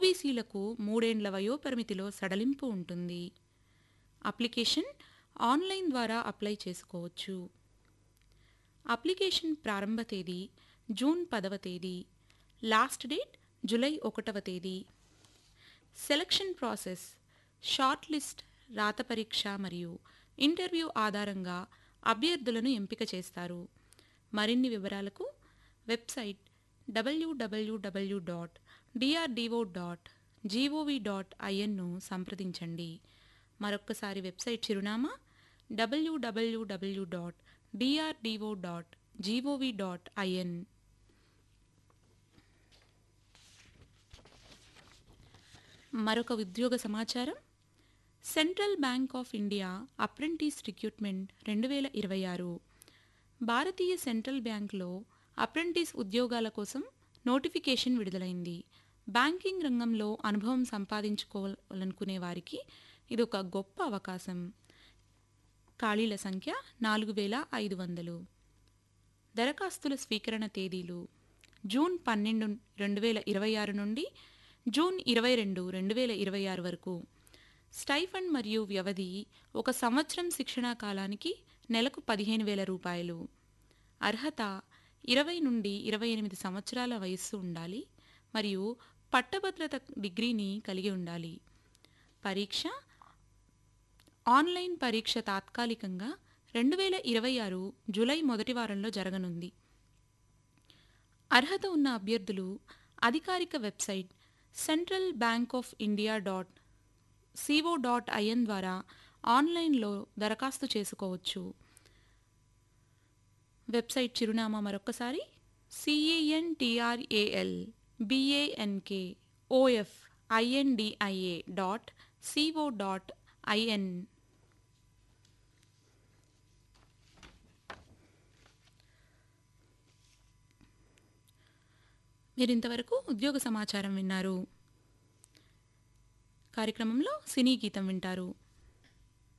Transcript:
ఓబీసీలకు మూడేండ్ల వయోపరిమితిలో సడలింపు ఉంటుంది అప్లికేషన్ ఆన్లైన్ ద్వారా అప్లై చేసుకోవచ్చు అప్లికేషన్ ప్రారంభ తేదీ జూన్ పదవ తేదీ లాస్ట్ డేట్ జూలై ఒకటవ తేదీ సెలక్షన్ ప్రాసెస్ షార్ట్ లిస్ట్ రాత పరీక్ష మరియు ఇంటర్వ్యూ ఆధారంగా అభ్యర్థులను ఎంపిక చేస్తారు మరిన్ని వివరాలకు వెబ్సైట్ డబ్ల్యూడబ్ల్యూడబ్ల్యూ dot DRDO dot GOV dot ఐఎన్ను సంప్రదించండి మరొక్కసారి వెబ్సైట్ చిరునామా డబ్ల్యూడబ్ల్యూడబ్ల్యూ dot DRDO dot GOV dot IN మరొక ఉద్యోగ సమాచారం Central bank of India apprentice recruitment రెండు వేల ఇరవై ఆరు భారతీయ సెంట్రల్ బ్యాంక్లో అప్రెంటిస్ ఉద్యోగాల కోసం నోటిఫికేషన్ విడుదలైంది బ్యాంకింగ్ రంగంలో అనుభవం సంపాదించుకోవాలనుకునే వారికి ఇది ఒక గొప్ప అవకాశం ఖాళీల సంఖ్య నాలుగు వేల ఐదు వందలు దరఖాస్తుల స్వీకరణ తేదీలు జూన్ పన్నెండు రెండు వేల ఇరవై ఆరు నుండి జూన్ ఇరవై రెండు రెండు వేల ఇరవై ఆరు వరకు స్టైఫండ్ మరియు వ్యవధి ఒక సంవత్సరం శిక్షణా కాలానికి నెలకు పదిహేను వేల రూపాయలు అర్హత ఇరవై నుండి ఇరవై ఎనిమిది సంవత్సరాల వయస్సు ఉండాలి మరియు పట్టభద్రత డిగ్రీని కలిగి ఉండాలి పరీక్ష ఆన్లైన్ పరీక్ష తాత్కాలికంగా రెండు వేల ఇరవై ఆరు జూలై మొదటి వారంలో జరగనుంది అర్హత ఉన్న అభ్యర్థులు అధికారిక website central bank of India dot CO dot IN ద్వారా ఆన్లైన్లో దరఖాస్తు చేసుకోవచ్చు వెబ్సైట్ చిరునామా మరొకసారి CENTRAL BANK OF INDIA dot CO dot IN మీరు ఇంతవరకు ఉద్యోగ సమాచారం విన్నారు కార్యక్రమంలో సినీ గీతం వింటారు